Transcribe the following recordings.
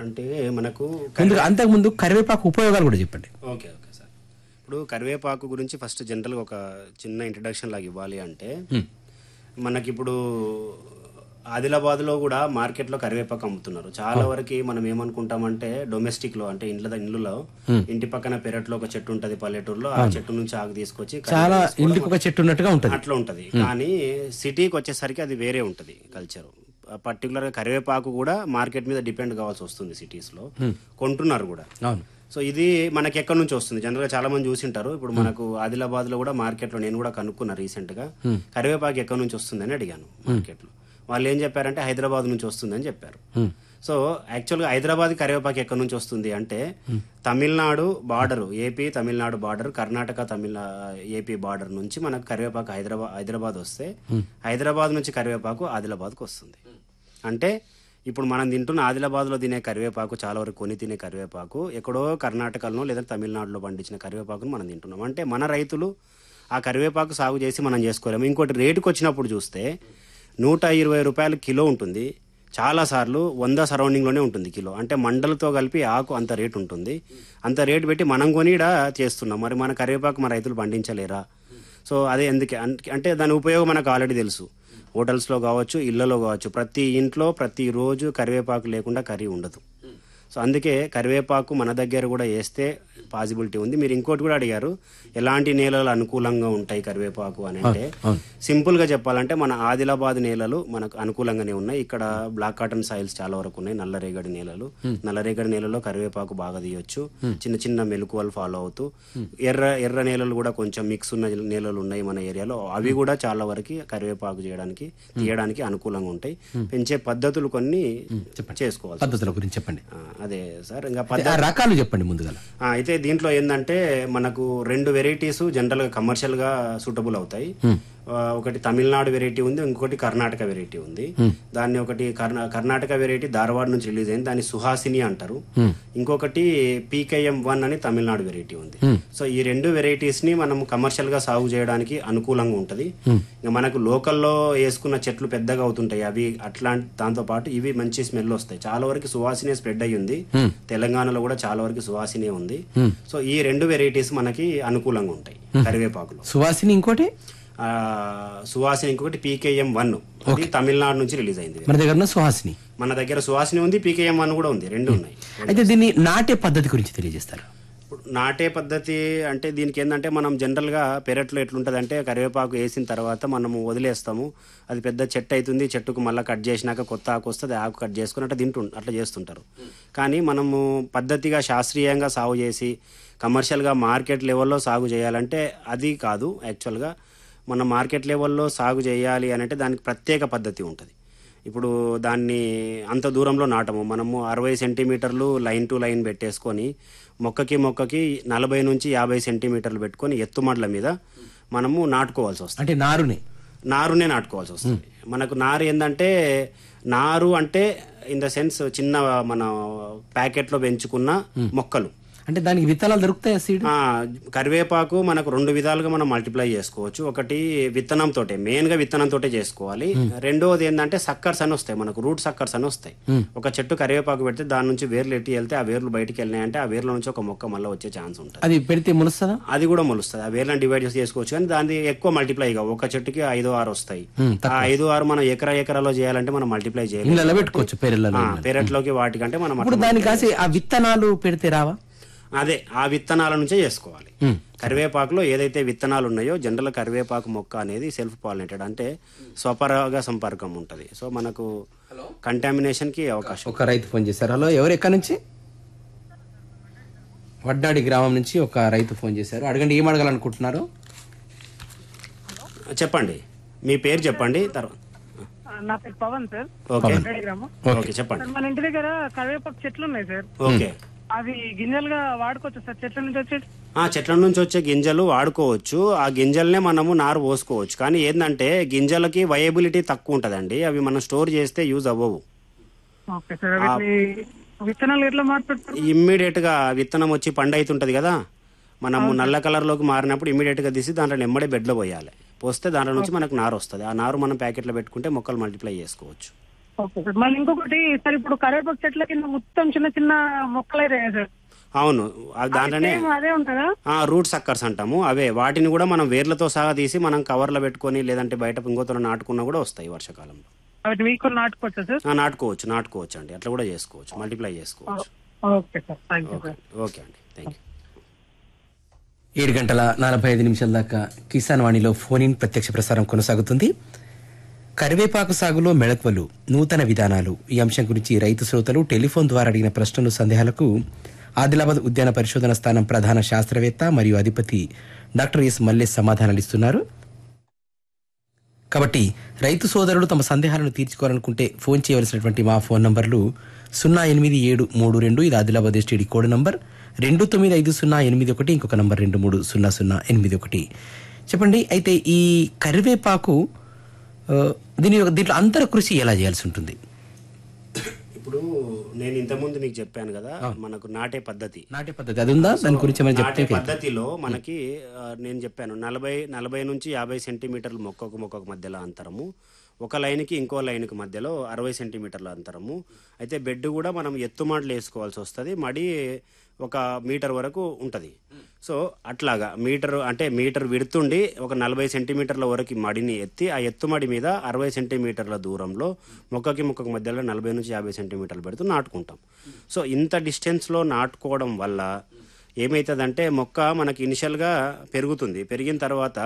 అంటే మనకు ముందుగా అంతకుముందు కరివేపాకు ఉపయోగాలు కూడా చెప్పండి ఓకే ఓకే సార్ ఇప్పుడు కరివేపాకు గురించి ఫస్ట్ జనరల్గా ఒక చిన్న ఇంట్రడక్షన్ లాగా ఇవ్వాలి అంటే మనకిప్పుడు ఆదిలాబాద్లో కూడా మార్కెట్లో కరివేపాకు అమ్ముతున్నారు చాలా వరకు మనం ఏమనుకుంటామంటే డొమెస్టిక్లో అంటే ఇండ్ల ఇండ్లలో ఇంటి పక్కన పెరట్లో ఒక చెట్టు ఉంటుంది పల్లెటూరులో ఆ చెట్టు నుంచి ఆకు తీసుకొచ్చి చాలా ఇంటికి ఒక చెట్టు ఉన్నట్టుగా ఉంటుంది అట్లా ఉంటది కానీ సిటీకి వచ్చేసరికి అది వేరే ఉంటది కల్చర్ పర్టికులర్ గా కరివేపాకు కూడా మార్కెట్ మీద డిపెండ్ కావాల్సి వస్తుంది సిటీస్ లో కొంటున్నారు కూడా అవును సో ఇది మనకి ఎక్కడి నుంచి వస్తుంది జనరల్ గా చాలా మంది చూసింటారు ఇప్పుడు మనకు ఆదిలాబాద్ లో కూడా మార్కెట్ లో నేను కూడా కనుక్కున్నా రీసెంట్ గా కరివేపాకు ఎక్కడి నుంచి వస్తుందని అడిగాను మార్కెట్ లో వాళ్ళు ఏం చెప్పారంటే హైదరాబాద్ నుంచి వస్తుందని చెప్పారు సో యాక్చువల్గా హైదరాబాద్ కరివేపాకు ఎక్కడి నుంచి వస్తుంది అంటే Tamil Nadu border AP Tamil Nadu border Karnataka Tamil AP border నుంచి మనకు కరివేపాకు హైదరాబాద్ హైదరాబాద్ వస్తే హైదరాబాద్ నుంచి కరివేపాకు ఆదిలాబాద్కు వస్తుంది అంటే ఇప్పుడు మనం తింటున్న ఆదిలాబాద్లో తినే కరివేపాకు చాలా వరకు కొని తినే కరివేపాకు ఎక్కడో కర్ణాటకలో లేదా తమిళనాడులో పండించిన కరివేపాకును మనం తింటున్నాం అంటే మన రైతులు ఆ కరివేపాకు సాగు చేసి మనం చేసుకోలేము ఇంకోటి రేటుకి వచ్చినప్పుడు చూస్తే నూట ఇరవై రూపాయలు కిలో ఉంటుంది చాలాసార్లు వంద సరౌండింగ్లోనే ఉంటుంది కిలో అంటే మండలతో కలిపి ఆకు అంత రేటు ఉంటుంది అంత రేటు పెట్టి మనం కొని ఈడ చేస్తున్నాం మరి మన కరివేపాకు మన రైతులు పండించలేరా సో అదే ఎందుకే అన్- అంటే దాని ఉపయోగం మనకు ఆల్రెడీ తెలుసు హోటల్స్లో కావచ్చు ఇళ్లలో కావచ్చు ప్రతి ఇంట్లో ప్రతి రోజు కరివేపాకు లేకుండా కర్రీ ఉండదు సో అందుకే కరివేపాకు మన దగ్గర కూడా వేస్తే పాసిబిలిటీ ఉంది మీరు ఇంకోటి కూడా అడిగారు ఎలాంటి నేలలు అనుకూలంగా ఉంటాయి కరివేపాకు అని అంటే సింపుల్ గా చెప్పాలంటే మన ఆదిలాబాద్ నేలలు మనకు అనుకూలంగానే ఉన్నాయి ఇక్కడ బ్లాక్ కాటన్ సాయిల్స్ చాలా వరకు ఉన్నాయి నల్లరేగడి నేలలు నల్లరేగడి నేలలో కరివేపాకు బాగా తీయొచ్చు చిన్న చిన్న మెలకువలు ఫాలో అవుతూ ఎర్ర ఎర్ర నేలలు కూడా కొంచెం మిక్స్ ఉన్న నేలలు ఉన్నాయి మన ఏరియాలో అవి కూడా చాలా వరకు కరివేపాకు చేయడానికి తీయడానికి అనుకూలంగా ఉంటాయి పెంచే పద్ధతులు కొన్ని చేసుకోవాలి పద్ధతుల గురించి చెప్పండి ఆ, అదే సార్ ఇంకా అదే ఆ రకాలు చెప్పండి ముందుగా ఆ, అయితే దీంట్లో ఏంటంటే మనకు రెండు వెరైటీస్ జనరల్ గా కమర్షియల్ గా సూటబుల్ అవుతాయి ఆ, ఒకటి తమిళనాడు వెరైటీ ఉంది ఇంకొకటి కర్ణాటక వెరైటీ ఉంది దాన్ని ఒకటి కర్ణా- కర్ణాటక వెరైటీ ధారవాడ నుంచి రిలీజ్ అయింది దాన్ని సుహాసిని అంటారు ఇంకొకటి పీకేఎం వన్ అని తమిళనాడు వెరైటీ ఉంది సో ఈ రెండు వెరైటీస్ ని మనం కమర్షియల్ గా సాగు చేయడానికి అనుకూలంగా ఉంటది ఇంకా మనకు లోకల్లో వేసుకున్న చెట్లు పెద్దగా అవుతుంటాయి అవి అట్లాంటి దాంతో పాటు ఇవి మంచి స్మెల్ వస్తాయి చాలా వరకు సువాసినే స్ప్రెడ్ అయ్యి ఉంది తెలంగాణలో కూడా చాలా వరకు సువాసినే ఉంది సో ఈ రెండు వెరైటీస్ మనకి అనుకూలంగా ఉంటాయి కరివేపాకులో సువాసిని ఇంకోటి ఆ, సువాసిని ఇంకొకటి పీకేఎం వన్ అది తమిళనాడు నుంచి రిలీజ్ అయింది మన దగ్గర ఉన్న సుహాసిని మన దగ్గర సువాసిని ఉంది పీకేఎం వన్ కూడా ఉంది రెండు ఉన్నాయి అయితే దీన్ని నాటే పద్ధతి గురించి తెలియజేస్తారు ఇప్పుడు నాటే పద్ధతి అంటే దీనికి ఏంటంటే మనం జనరల్గా పెరట్లో ఎట్లుంటుంది అంటే కరివేపాకు వేసిన తర్వాత మనము వదిలేస్తాము అది పెద్ద చెట్టు అవుతుంది చెట్టుకు మళ్ళీ కట్ చేసినాక కొత్త ఆకు వస్తుంది ఆకు కట్ చేసుకుని అట్లా తింటు అట్లా చేస్తుంటారు కానీ మనము పద్ధతిగా శాస్త్రీయంగా సాగు చేసి కమర్షియల్గా మార్కెట్ లెవెల్లో సాగు చేయాలంటే అది కాదు యాక్చువల్గా మన మార్కెట్ లెవెల్లో సాగు చేయాలి అని అంటే దానికి ప్రత్యేక పద్ధతి ఉంటుంది ఇప్పుడు దాన్ని అంత దూరంలో నాటము మనము అరవై సెంటీమీటర్లు లైన్ టు లైన్ పెట్టేసుకొని మొక్కకి మొక్కకి నలభై నుంచి యాభై సెంటీమీటర్లు పెట్టుకొని ఎత్తుమడ్ల మీద మనము నాటుకోవాల్సి వస్తుంది అంటే నారుని నారునే నాటుకోవాల్సి వస్తుంది మనకు నారు ఏంటంటే నారు అంటే ఇన్ ద సెన్స్ చిన్న మన ప్యాకెట్లో పెంచుకున్న మొక్కలు అంటే దానికి విత్తనాలు దొరుకుతాయి సీడ్ ఆ, కరివేపాకు మనకు రెండు విధాలుగా మనం మల్టిప్లై చేసుకోవచ్చు ఒకటి విత్తనంతో మెయిన్ గా విత్తనంతో చేసుకోవాలి రెండోది ఏంటంటే సక్కర్స్ అని వస్తాయి మనకు రూట్ సక్కర్స్ అని వస్తాయి ఒక చెట్టు కరివేపాకు పెడితే దాని నుంచి వేర్లు ఎట్టి వెళ్తే ఆ వేర్లు బయటికి వెళ్ళినాయంటే ఆ వేర్ల నుంచి ఒక మొక్క మళ్ళీ వచ్చే ఛాన్స్ ఉంటుంది అది పెడితే ములుస్తుందా అది కూడా మొలుస్తుంది ఆ వేర్లను డివైడ్ చేసి చేసుకోవచ్చు కానీ దాని ఎక్కువ మల్టిప్లై గా ఒక చెట్టుకి ఐదు ఆరు వస్తాయి ఆ ఐదు ఆరు మనం ఎకరా ఎకరాలో చేయాలంటే మనం మల్టిప్లై చేయాలి ఇళ్ళలో పెట్టుకోవచ్చు పేరెళ్ళలో పెరట్లోకి వాటికంటే మనం ఇప్పుడు అట్లా దానికి కాసి ఆ విత్తనాలు పెడితే రావా అదే ఆ విత్తనాల నుంచే చేసుకోవాలి కరివేపాకులో ఏదైతే విత్తనాలు ఉన్నాయో జనరల్ కరివేపాకు మొక్క అనేది సెల్ఫ్ పాలినేటెడ్ అంటే స్వపరాగ సంపర్కం ఉంటుంది సో మనకు కంటామినేషన్ కి అవకాశం ఒక రైతు ఫోన్ చేశారు హలో ఎవరు ఎక్కడి నుంచి వడ్డాడి గ్రామం నుంచి ఒక రైతు ఫోన్ చేశారు అడగండి ఏం అడగాలనుకుంటున్నారు చెప్పండి మీ పేరు చెప్పండి తర్వాత నా పేరు పవన్ సార్ ఓకే రెడ్డి గ్రామం ఓకే చెప్పండి సార్ మన ఇంటి దగ్గర కరివేపాకు చెట్లు ఉన్నాయి సార్ ఓకే అవి గింజలుగా వాడుకోవచ్చు సార్ చెట్ల నుంచి వచ్చే ఆ చెట్ల నుంచి వచ్చే గింజలు వాడుకోవచ్చు ఆ గింజల్నే మనము నారు పోసుకోవచ్చు కానీ ఏంటంటే గింజలకి వయబిలిటీ తక్కువ ఉంటుందండి అవి మనం స్టోర్ చేస్తే యూజ్ అవ్వవు ఓకే సార్ వీటిని విత్తనాలు ఎట్లా మార్పు పెడతారు ఇమ్మీడియట్ గా విత్తనం వచ్చి పండు అవుతుంటది కదా మనము నల్ల కలర్ లోకి మారినప్పుడు ఇమ్మీడియట్ గా తీసి దాంట్లో నెమ్మడే బెడ్ లో పోయాలి పోస్తే దాంట్లో నుంచి మనకు నారు వస్తుంది ఆ నారు మనం ప్యాకెట్లో పెట్టుకుంటే మొక్కలు మల్టిప్లై చేసుకోవచ్చు ఓకే సార్ మళ్ళీ ఇంకొకటి సార్ ఇప్పుడు కరివేపాకు చెట్ల కింద మొత్తం చిన్న చిన్న మొక్కలు అయితే సార్ అవును ఆ దాంట్లోనే సేమ్ అదే ఉంటుందా ఆ రూట్ సక్కర్స్ అంటాము అవే వాటిని కూడా మనం వేర్లతో సహా తీసి మనం కవర్లో పెట్టుకొని లేదంటే బయట ఇంకోతో నాటుకున్నా కూడా వస్తాయి వర్షాకాలంలో అవి వీక్ నాటుకోవచ్చా సార్ ఆ, నాటుకోవచ్చు నాటుకోవచ్చు అండి అట్లా కూడా చేసుకోవచ్చు మల్టిప్లై చేసుకోవచ్చు okay sir thank you okay sir okay అండి థ్యాంక్ యూ ఏడు గంటల నలభై ఐదు నిమిషాల దాకా కిసాన్ వాణిలో ఫోన్ ఇన్ ప్రత్యక్ష ప్రసారం కొనసాగుతుంది కరివేపాకు సాగులో మెళకువలు నూతన విధానాలు ఈ అంశం గురించి రైతు శ్రోతలు టెలిఫోన్ ద్వారా అడిగిన ప్రశ్నలు సందేహాలకు ఆదిలాబాద్ ఉద్యాన పరిశోధన స్థానం ప్రధాన శాస్త్రవేత్త మరియు అధిపతి డాక్టర్ ఎస్ మల్లేష్ సమాధానాలు ఇస్తున్నారు కాబట్టి రైతు సోదరులు తమ సందేహాలను తీర్చుకోవాలనుకుంటే ఫోన్ చేయవలసినటువంటి మా ఫోన్ నంబర్లు సున్నా ఎనిమిది ఏడు మూడు రెండు ఇది ఆదిలాబాద్ ఎస్టీడీ కోడ్ నంబర్ రెండు తొమ్మిది ఐదు సున్నా ఎనిమిది ఒకటి ఇంకొక నంబర్ రెండు మూడు సున్నా సున్నా ఎనిమిది ఒకటి చెప్పండి అయితే ఈ కరివేపాకు ఆ, దీని యొక్క- దీంట్లో అంతర కృషి ఎలా చేయాల్సి ఉంటుంది ఇప్పుడు నేను ఇంతకుముందు మీకు చెప్పాను కదా మనకు నాటే పద్ధతి నాటే పద్ధతి అది ఉందా దాని గురించి ఏమైనా చెప్తే నాటే పద్ధతిలో మనకి ఆ, నేను చెప్పాను నలభై నలభై నుంచి యాభై సెంటీమీటర్లు మొక్కకు మొక్కకు మధ్యలో అంతరము ఒక లైన్కి ఇంకో లైన్కి మధ్యలో అరవై సెంటీమీటర్ల అంతరము అయితే బెడ్ కూడా మనం ఎత్తుమాటలు వేసుకోవాల్సి వస్తుంది మడి ఒక మీటర్ వరకు ఉంటుంది సో అట్లాగా మీటర్ అంటే మీటర్ విడుతుండి ఒక నలభై సెంటీమీటర్ల వరకు మడిని ఎత్తి ఆ ఎత్తుమడి మీద అరవై సెంటీమీటర్ల దూరంలో మొక్కకి మొక్కకి మధ్యలో నలభై నుంచి యాభై సెంటీమీటర్లు పెడుతూ నాటుకుంటాం సో ఇంత డిస్టెన్స్లో నాటుకోవడం వల్ల ఏమవుతుందంటే మొక్క మనకి ఇనిషియల్గా పెరుగుతుంది పెరిగిన తర్వాత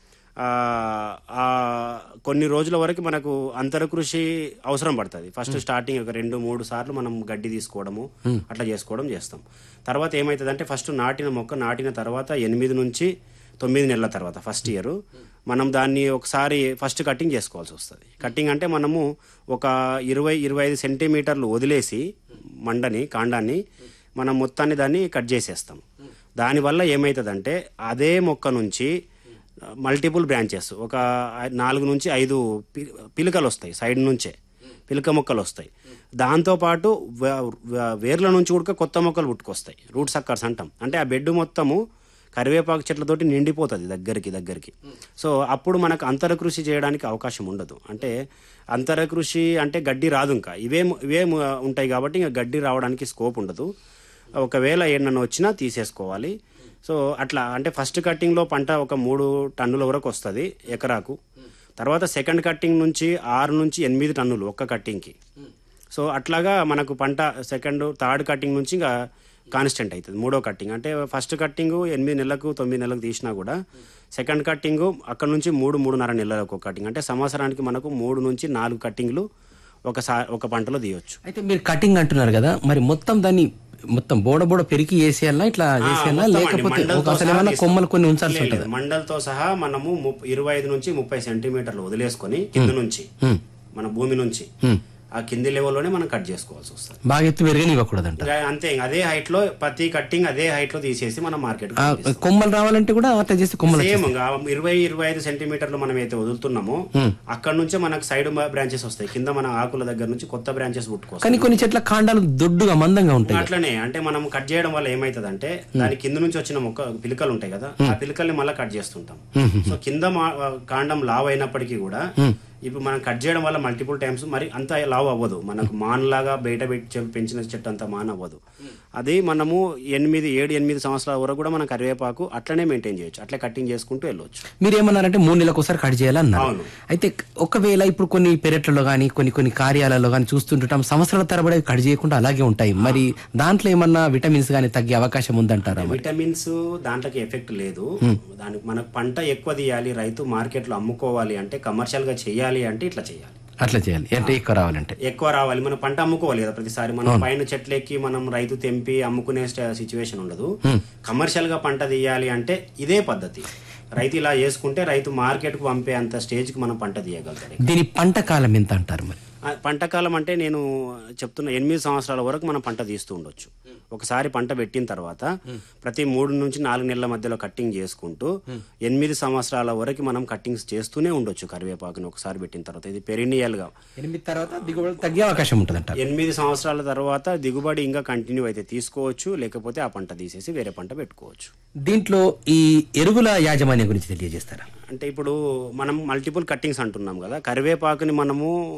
ఆ, ఆ, కొన్ని రోజుల వరకు మనకు అంతర కృషి అవసరం పడుతుంది ఫస్ట్ స్టార్టింగ్ ఒక రెండు మూడు సార్లు మనం గడ్డి తీసుకోవడము అట్లా చేసుకోవడం చేస్తాం తర్వాత ఏమవుతుందంటే ఫస్ట్ నాటిన మొక్క నాటిన తర్వాత ఎనిమిది నుంచి తొమ్మిది నెలల తర్వాత ఫస్ట్ ఇయర్ మనం దాన్ని ఒకసారి ఫస్ట్ కటింగ్ చేసుకోవాల్సి వస్తుంది కటింగ్ అంటే మనము ఒక ఇరవై ఇరవై ఐదు సెంటీమీటర్లు వదిలేసి మండని కాండాన్ని మనం మొత్తాన్ని దాన్ని కట్ చేసేస్తాం దానివల్ల ఏమవుతుందంటే అదే మొక్క నుంచి మల్టిపుల్ బ్రాంచెస్ ఒక ఐ- నాలుగు నుంచి ఐదు పి- పిలకలు వస్తాయి సైడ్ నుంచే పిలక మొక్కలు వస్తాయి దాంతోపాటు వే- వే- వేర్ల నుంచి కూడా కొత్త మొక్కలు పుట్టుకొస్తాయి రూట్ సక్కర్స్ అంటాం అంటే ఆ బెడ్ మొత్తము కరివేపాకు చెట్లతోటి నిండిపోతుంది దగ్గరికి దగ్గరికి సో అప్పుడు మనకు అంతర కృషి చేయడానికి అవకాశం ఉండదు అంటే అంతర కృషి అంటే గడ్డి రాదు ఇంకా ఇవే ఇవే ఉంటాయి కాబట్టి ఇంకా గడ్డి రావడానికి స్కోప్ ఉండదు ఒకవేళ ఏమన్నా వచ్చినా తీసేసుకోవాలి సో అట్లా అంటే ఫస్ట్ కట్టింగ్లో పంట ఒక మూడు టన్నుల వరకు వస్తుంది ఎకరాకు తర్వాత సెకండ్ కట్టింగ్ నుంచి ఆరు నుంచి ఎనిమిది టన్నులు ఒక్క కట్టింగ్కి సో అట్లాగా మనకు పంట సెకండ్ థర్డ్ కట్టింగ్ నుంచి ఇంకా కాన్స్టెంట్ అవుతుంది మూడో కట్టింగ్ అంటే ఫస్ట్ కట్టింగ్ ఎనిమిది నెలలకు తొమ్మిది నెలలకు తీసినా కూడా సెకండ్ కట్టింగ్ అక్కడ నుంచి మూడు మూడున్నర నెలలకు ఒక కట్టింగ్ అంటే సంవత్సరానికి మనకు మూడు నుంచి నాలుగు కట్టింగ్లు ఒకసారి ఒక పంటలో తీయొచ్చు అయితే మీరు కటింగ్ అంటున్నారు కదా మరి మొత్తం దాన్ని మొత్తం బోడ బోడ పెరికి వేసేయాలా ఇట్లా వేసేయాలా మొత్తం అండి, లేకపోతే మండలతో ఒక అసలు సహా ఏమన్నా తీస్తాం. కొమ్మలు కొన్ని ఉంచాల్సి లేదు, ఉంటుంది లేదు. మండలతో సహా మనము ముప్- ఇరవై ఐదు నుంచి ముప్పై సెంటీమీటర్లు వదిలేసుకొని కింద నుంచి మన భూమి నుంచి ఆ కింది లెవెల్లోనే మనం కట్ చేసుకోవాల్సి వస్తుంది బాగా ఎత్తు పెరగనివ్వకూడదంట ఇంకా అంతే ఇంకా అదే హైట్ లో ప్రతి కట్టింగ్ అదే హైట్ లో తీసేసి మనం మార్కెట్ ఆ, కొమ్మలు రావాలంటే కూడా అట్లా చేస్తే కొమ్మలు సేమ్ ఇంకా ఇరవై ఇరవై ఐదు సెంటీమీటర్లు మనం అయితే వదులుతున్నామో అక్కడ నుంచే మనకు సైడ్ బ్రాంచెస్ వస్తాయి కింద మన ఆకుల దగ్గర నుంచి కొత్త బ్రాంచెస్ పుట్టుకొస్తాయి కానీ కొన్ని చెట్ల కాండాలు దొడ్డుగా మందంగా ఉంటాయి అట్లనే అంటే మనం కట్ చేయడం వల్ల ఏమైతుందంటే దాని కింద నుంచి వచ్చిన మొక్క పిలకలు ఉంటాయి కదా ఆ పిలకల్ని మళ్ళీ కట్ చేస్తుంటాం సో కింద మా- కాండం లావ్ అయినప్పటికీ కూడా ఇప్పుడు మనం కట్ చేయడం వల్ల మల్టిపుల్ టైమ్స్ మరి అంత లావ్ అవ్వదు మనకు మాన్ లాగా బయట పెట్టి పెంచిన చెట్టు అంత మాన్ అవ్వదు అది మనము ఎనిమిది ఏడు ఎనిమిది సంవత్సరాల వరకు కూడా మన కరివేపాకు అట్లనే మెయింటైన్ చేయొచ్చు అట్లే కటింగ్ చేసుకుంటూ వెళ్ళొచ్చు మీరు ఏమన్నారంటే మూడు నెలలకు ఒకసారి కట్ చేయాలన్నారు అవును. అయితే ఒకవేళ ఇప్పుడు కొన్ని పెరట్లలో కానీ కొన్ని కొన్ని కార్యాలయాల్లో కానీ చూస్తుంటాం సంవత్సరాల తరబడి అవి కట్ చేయకుండా అలాగే ఉంటాయి మరి దాంట్లో ఏమన్నా విటమిన్స్ కానీ తగ్గే అవకాశం ఉందంటారా మరి విటమిన్స్ దాంట్లోకి ఎఫెక్ట్ లేదు దానికి మనకు పంట ఎక్కువ తీయాలి రైతు మార్కెట్లో అమ్ముకోవాలి అంటే కమర్షియల్ గా చేయాలి అంటే ఇట్లా చేయాలి అట్లా చేయాలి అంటే ఎక్కువ రావాలంటే ఎక్కువ రావాలి మనం పంట అమ్ముకోవాలి కదా ప్రతిసారి మనం పైన చెట్లు ఎక్కి మనం రైతు తెంపి అమ్ముకునే సిచ్యువేషన్ ఉండదు కమర్షియల్ గా పంట తీయాలి అంటే ఇదే పద్ధతి రైతు ఇలా చేసుకుంటే రైతు మార్కెట్ కు పంపే అంత స్టేజ్ కి మనం పంట తీయగలుగుతారు దీని పంట కాలం ఎంత అంటారు మరి ఆ పంట కాలం అంటే నేను చెప్తున్న ఎనిమిది సంవత్సరాల వరకు మనం పంట తీస్తూ ఉండొచ్చు ఒకసారి పంట పెట్టిన తర్వాత ప్రతి మూడు నుంచి నాలుగు నెలల మధ్యలో కట్టింగ్ చేసుకుంటూ ఎనిమిది సంవత్సరాల వరకు మనం కట్టింగ్స్ చేస్తూనే ఉండొచ్చు కరివేపాకుని ఒకసారి పెట్టిన తర్వాత ఇది పెరినియల్ గా ఎనిమిది తర్వాత దిగుబడి తగ్గే అవకాశం ఉంటుంది అంటారు ఎనిమిది సంవత్సరాల తర్వాత దిగుబడి ఇంకా కంటిన్యూ అయితే తీసుకోవచ్చు లేకపోతే ఆ పంట తీసేసి వేరే పంట పెట్టుకోవచ్చు దీంట్లో ఈ ఎరువుల యాజమాన్యం గురించి తెలియజేస్తారా అంటే ఇప్పుడు మనం మల్టిపుల్ కట్టింగ్స్ అంటున్నాం కదా కరివేపాకుని మనము ఇక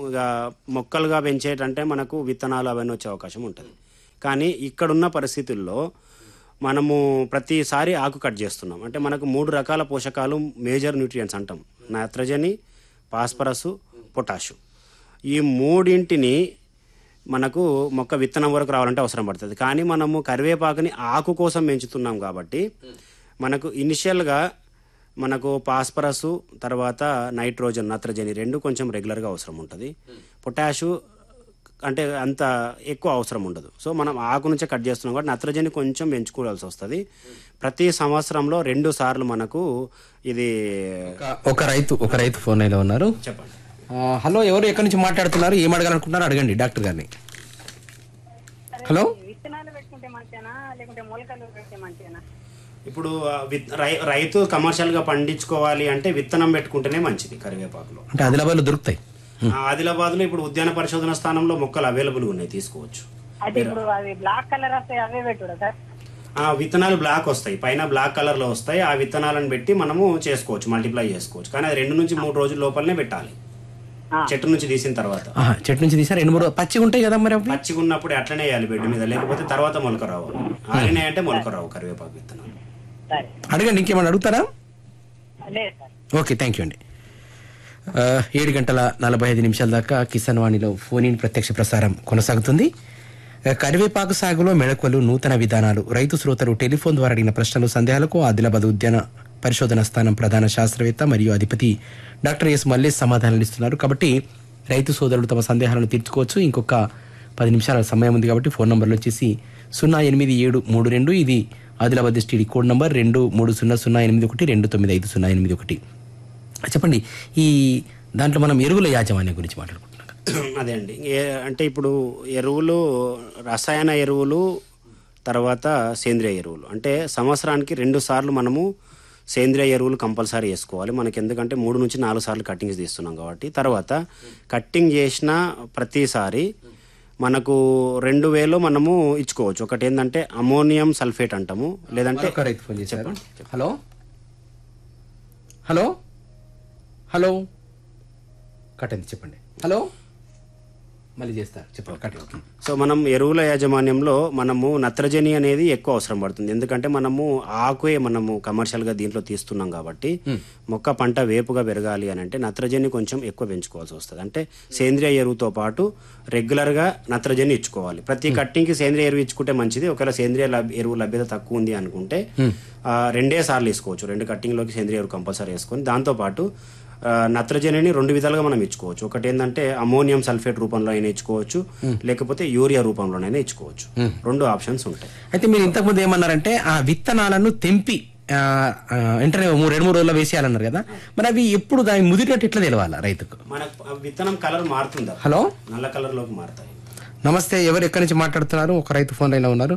మొక్కలుగా పెంచేటంటే మనకు విత్తనాలు అవన్నీ వచ్చే అవకాశం ఉంటుంది కానీ ఇక్కడున్న పరిస్థితుల్లో మనము ప్రతిసారి ఆకు కట్ చేస్తున్నాం అంటే మనకు మూడు రకాల పోషకాలు మేజర్ న్యూట్రియంట్స్ అంటాం నత్రజని ఫాస్ఫరస్ పొటాషు ఈ మూడింటిని మనకు మొక్క విత్తనం వరకు రావాలంటే అవసరం పడుతుంది కానీ మనము కరివేపాకుని ఆకు కోసం పెంచుతున్నాం కాబట్టి మనకు ఇనిషియల్గా మనకు పాస్పరస్ తర్వాత నైట్రోజన్ నత్రజని రెండు కొంచెం రెగ్యులర్గా అవసరం ఉంటుంది పొటాషు అంటే అంత ఎక్కువ అవసరం ఉండదు సో మనం ఆకు నుంచే కట్ చేస్తున్నాం కాబట్టి నత్రజని కొంచెం పెంచుకోవాల్సి వస్తుంది ప్రతి సంవత్సరంలో రెండు సార్లు మనకు ఇది ఒక- ఒక రైతు ఒక రైతు ఫోన్ లైన్లో ఉన్నారు చెప్పండి ఆ, హలో ఎవరు ఎక్కడి నుంచి మాట్లాడుతున్నారు ఏం అడగాలనుకుంటున్నారు అడగండి డాక్టర్ గారిని హలో విత్తనాలు పెట్టుకుంటే మంచినా లేకుంటే మొలకలు పెడితే మంచినా ఇప్పుడు ఆ, విత్- రై- రైతు కమర్షియల్గా పండించుకోవాలి అంటే విత్తనం పెట్టుకుంటేనే మంచిది కరివేపాకులో అంటే ఆదిలాబాద్లో దొరుకుతాయి ఆ, ఆదిలాబాద్లో ఇప్పుడు ఉద్యాన పరిశోధన స్థానంలో మొక్కలు అవైలబుల్గా ఉన్నాయి తీసుకోవచ్చు అయితే ఇప్పుడు అవి బ్లాక్ కలర్ వస్తాయి అవే పెట్టుడా సార్ ఆ విత్తనాలు బ్లాక్ వస్తాయి పైన బ్లాక్ కలర్లో వస్తాయి ఆ విత్తనాలను పెట్టి మనము చేసుకోవచ్చు మల్టిప్లై చేసుకోవచ్చు కానీ అది రెండు నుంచి మూడు రోజుల లోపలనే పెట్టాలి ఆ. చెట్టు నుంచి తీసిన తర్వాత ఆహా, చెట్టు నుంచి తీసారు రెండు మూడు పచ్చిగా ఉంటాయి కదా మరి అవి పచ్చిగా ఉన్నప్పుడు అట్లనే వేయాలి బెడ్ మీద లేకపోతే తర్వాత మొలక రావు ఆరినాయి అంటే మొలక రావు కరివేపాకు విత్తనాలు సరే అడగండి ఇంకేమైనా అడుగుతారా లేదు సార్ ఓకే థ్యాంక్ యూ అండి ఆ, ఏడు గంటల నలభై ఐదు నిమిషాల దాకా కిసాన్ వాణిలో ఫోన్ ఇన్ ప్రత్యక్ష ప్రసారం కొనసాగుతుంది ఆ, కరివేపాకు సాగులో మెళకువలు నూతన విధానాలు రైతు శ్రోతలు టెలిఫోన్ ద్వారా అడిగిన ప్రశ్నలు సందేహాలకు ఆదిలాబాద్ ఉద్యాన పరిశోధన స్థానం ప్రధాన శాస్త్రవేత్త మరియు అధిపతి డాక్టర్ ఎస్ మల్లేష్ సమాధానాలు ఇస్తున్నారు కాబట్టి రైతు సోదరులు తమ సందేహాలను తీర్చుకోవచ్చు ఇంకొక పది నిమిషాల సమయం ఉంది కాబట్టి ఫోన్ నంబర్లు వచ్చేసి సున్నా ఎనిమిది ఏడు మూడు రెండు ఇది ఆదిలాబాద్ ఎస్టీడీ కోడ్ నంబర్ రెండు మూడు సున్నా సున్నా ఎనిమిది ఒకటి రెండు తొమ్మిది ఐదు సున్నా ఎనిమిది ఒకటి చెప్పండి ఈ దాంట్లో మనం ఎరువుల యాజమాన్యం గురించి మాట్లాడుకుంటున్నాం కదా. అదే అండి ఏ- అంటే ఇప్పుడు ఎరువులు రసాయన ఎరువులు తర్వాత సేంద్రియ ఎరువులు అంటే సంవత్సరానికి రెండు సార్లు మనము సేంద్రియ ఎరువులు కంపల్సరీ వేసుకోవాలి మనకి ఎందుకంటే మూడు నుంచి నాలుగు సార్లు కట్టింగ్స్ తీస్తున్నాం కాబట్టి తర్వాత కట్టింగ్ చేసిన ప్రతిసారి మనకు రెండు వేలు మనము ఇచ్చుకోవచ్చు ఒకటి ఏంటంటే అమోనియం సల్ఫేట్ అంటాము లేదంటే మరొక రైతు ఫోన్ చేశారు హలో హలో హలో కట్టండి చెప్పండి హలో మళ్ళీ చేస్తారు చెప్పండి కట్ సో మనం ఎరువుల యాజమాన్యంలో మనము నత్రజని అనేది ఎక్కువ అవసరం పడుతుంది ఎందుకంటే మనము ఆకుయే మనము కమర్షియల్గా దీంట్లో తీస్తున్నాం కాబట్టి మొక్క పంట వేపుగా పెరగాలి అని అంటే నత్రజని కొంచెం ఎక్కువ పెంచుకోవాల్సి వస్తుంది అంటే సేంద్రియ ఎరువుతో పాటు రెగ్యులర్గా నత్రజని ఇచ్చుకోవాలి ప్రతి కట్టింగ్కి సేంద్రియ ఎరువు ఇచ్చుకుంటే మంచిది ఒకవేళ సేంద్రియ లభ్- ఎరువు లభ్యత తక్కువ ఉంది అనుకుంటే ఆ, రెండే సార్లు వేసుకోవచ్చు రెండు కట్టింగ్లోకి సేంద్రియ ఎరువు కంపల్సరీ వేసుకొని దాంతోపాటు ఆ, నత్రజనిని రెండు విధాలుగా మనం ఇచ్చుకోవచ్చు ఒకటి ఏంటంటే అమోనియం సల్ఫేట్ రూపంలో అయినా ఇచ్చుకోవచ్చు లేకపోతే యూరియా రూపంలోనైనా ఇచ్చుకోవచ్చు రెండు ఆప్షన్స్ ఉంటాయి అయితే మీరు ఇంతకుముందు ఏమన్నారంటే ఆ విత్తనాలను తెంపి ఆ, ఆ, వెంటనే మూడు రెండు మూడు రోజుల్లో వేసేయాలన్నారు కదా మరి అవి ఎప్పుడు దాని ముదిరినట్టు ఎట్లా తెలవాలా రైతుకు మనకు ఆ విత్తనం కలర్ మారుతుందా హలో నల్ల కలర్ లోకి మారుతాయి నమస్తే ఎవరు ఎక్కడి నుంచి మాట్లాడుతున్నారు ఒక రైతు ఫోన్ లైన్లో ఉన్నారు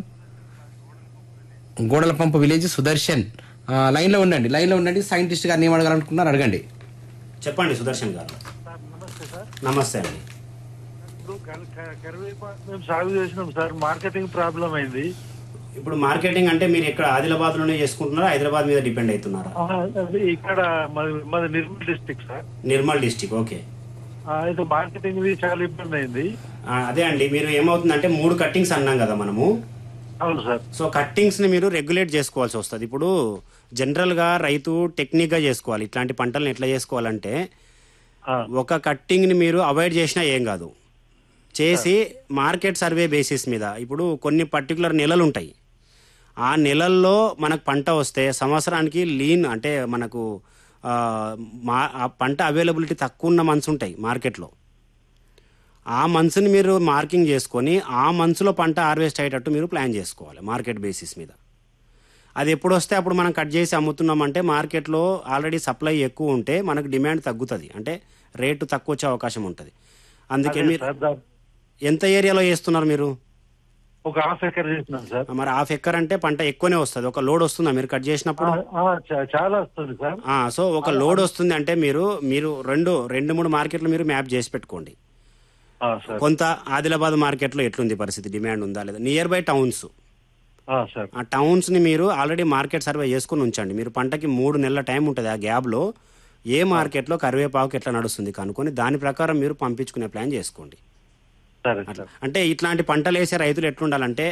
గోడల పంపు విలేజ్ సుదర్శన్ ఆ, లైన్లో ఉండండి లైన్లో ఉండండి సైంటిస్ట్ గారిని ఏం అడగాలనుకున్నారు అడగండి చెప్పండి సుదర్శన్ గారు నమస్తే సార్ నమస్తే అండి ఇప్పుడు కర- కర- కరివేపాకు మేము సాగు చేసినాం సార్ మార్కెటింగ్ ప్రాబ్లం అయింది ఇప్పుడు మార్కెటింగ్ అంటే మీరు ఇక్కడ ఆదిలాబాద్ లోనే చేసుకుంటున్నారా హైదరాబాద్ మీద డిపెండ్ అవుతున్నారా ఆ, అది ఇక్కడ మాది మాది Nirmal district sir Nirmal district okay ఆ, అయితే మార్కెటింగ్ ది చాలా ఇబ్బంది అయింది ఆ, అదే అండి మీరు ఏమవుతుందంటే మూడు కట్టింగ్స్ అన్నాం కదా మనము అవును సార్ సో కట్టింగ్స్ ని మీరు రెగ్యులేట్ చేసుకోవాల్సి వస్తుంది ఇప్పుడు జనరల్ గా రైతు టెక్నిక్ గా చేసుకోవాలి ఇట్లాంటి పంటలను ఎట్లా చేసుకోవాలంటే ఆ, ఒక కట్టింగ్ ని మీరు అవాయిడ్ చేసినా ఏం కాదు చేసి మార్కెట్ సర్వే బేసిస్ మీద ఇప్పుడు కొన్ని పర్టికులర్ నెలలు ఉంటాయి ఆ నెలల్లో మనకు పంట వస్తే సంవత్సరానికి లీన్ అంటే మనకు ఆ, మా ఆ పంట అవైలబిలిటీ తక్కువ ఉన్న మంత్స్ ఉంటాయి మార్కెట్లో ఆ మంత్స్ని మీరు మార్కింగ్ చేసుకొని ఆ మంత్స్లో పంట హార్వెస్ట్ అయ్యేటట్టు మీరు ప్లాన్ చేసుకోవాలి మార్కెట్ బేసిస్ మీద అది ఎప్పుడు వస్తే అప్పుడు మనం కట్ చేసి అమ్ముతున్నామంటే మార్కెట్లో ఆల్రెడీ సప్లై ఎక్కువ ఉంటే మనకు డిమాండ్ తగ్గుతుంది అంటే రేటు తక్కువ వచ్చే అవకాశం ఉంటుంది అందుకే అదే మీరు సార్ దా- ఎంత ఏరియాలో చేస్తున్నారు మీరు ఒక హాఫ్ ఎకర్ చేసినాం సార్ మరి హాఫ్ ఎక్కర్ అంటే పంట ఎక్కువనే వస్తుంది ఒక లోడ్ వస్తుందా మీరు కట్ చేసినప్పుడు ఆ, ఆ, చా- చాలా వస్తుంది సార్ ఆ, సో ఒక లోడ్ వస్తుంది అంటే మీరు మీరు రెండు రెండు మూడు మార్కెట్లు మీరు మ్యాప్ చేసి పెట్టుకోండి ఆ, సార్ కొంత ఆదిలాబాద్ మార్కెట్లో ఎట్లుంది పరిస్థితి డిమాండ్ ఉందా లేదా నియర్ బై టౌన్స్ ఆ, సార్ ఆ టౌన్స్ని మీరు ఆల్రెడీ మార్కెట్ సర్వే చేసుకుని ఉంచండి మీరు పంటకి మూడు నెలల టైం ఉంటుంది ఆ గ్యాప్లో ఏ మార్కెట్లో కరివేపాకు ఎట్లా నడుస్తుంది కనుక్కొని దాని ప్రకారం మీరు పంపించుకునే ప్లాన్ చేసుకోండి సరే అట్లా సార్ అంటే ఇట్లాంటి పంటలు వేసే రైతులు ఎట్లుండాలంటే